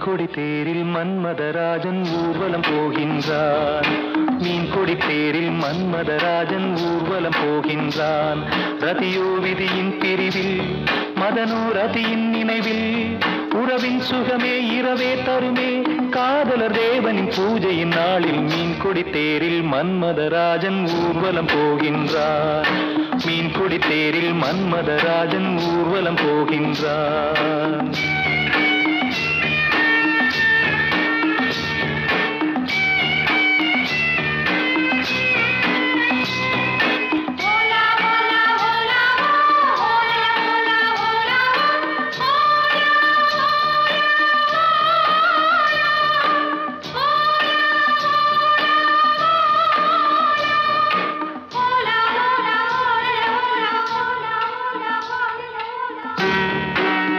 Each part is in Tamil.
கொடி தேரில் மன்மதராஜன் ஊர்வலம் போகின்றான் மீன் கொடி தேரில் மன்மதராஜன் ஊர்வலம் போகின்றான் ரதியோ விதியின் பிரிவில் மதனோ ரதியின் நினைவில் உறவின் சுகமே இரவே தருமே காதலர் தேவனின் பூஜையின் நாளில் மீன் கொடி தேரில் மன்மதராஜன் ஊர்வலம் போகின்றான் மீன் கொடி தேரில் மன்மதராஜன் ஊர்வலம் போகின்றான் ஓலா ஓலா ஓலா ஓலா ஓலா ஓலா ஓலா ஓலா ஓலா ஓலா ஓலா ஓலா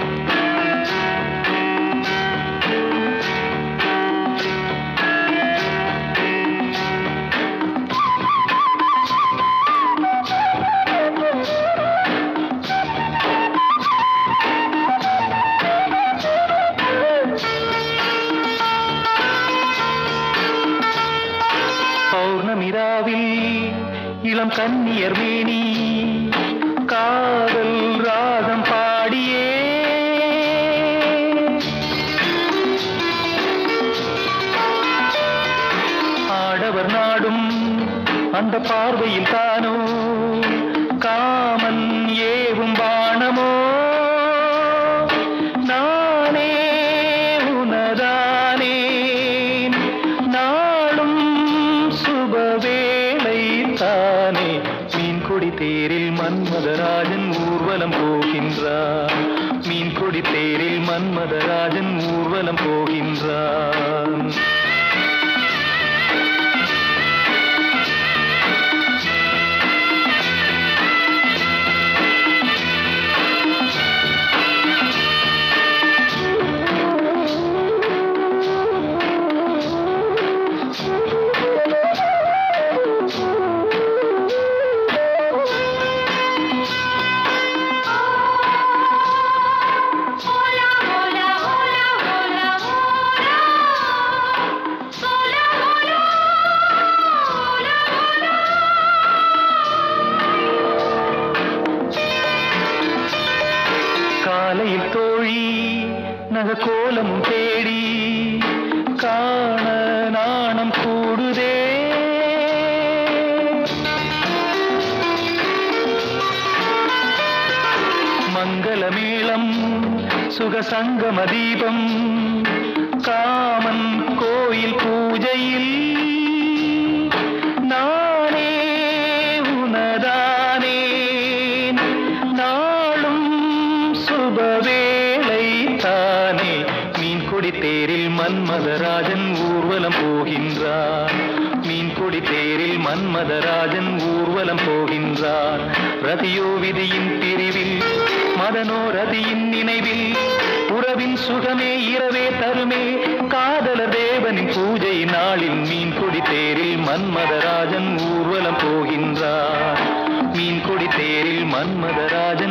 பௌர்ணமிராவில் இளம் கன்னியர் மேனி காதல் ராகம் பாடியே ஆடவர் நாடும் அந்த பார்வையில் தானோ காமன் ஏவும் பாணமோ நானே உனதானேன் நாளும் சுபவேளை தானே மீன்கொடி தேரில் மன்மதராஜன் ஊர்வலம் போகின்றான் மீன்கொடி தேரில் மன்மதராஜன் ஊர்வலம் போகின்றான் ஓலா ஓலா ஓலா ஓலா ஓலா ஓலா ஓலா ஓலா காலையில் தோழி நகக்கோலமும் தேடி காண நாணம் கூடுதே மங்கள மேளம் சுகசங்கம தீபம் காமன் கோயில் பூஜையில் நானே உனதானேன் நாளும் சுபவேளை தானே மீன் கொடி தேரில் மன்மதராஜன் ஊர்வலம் போகின்றான் மீன் கொடி தேரில் மன்மதராஜன் ஊர்வலம் போகின்றான் ரதியோ விதியின் பிரிவில் மதனோ ரதியின் நினைவில் உறவின் சுகமே இரவே தருமே காதல தேவனின் பூஜை நாளில் மீன் கொடி தேரில் மன்மதராஜன் ஊர்வலம் போகின்றான் மீன் கொடி தேரில் மன்மதராஜன்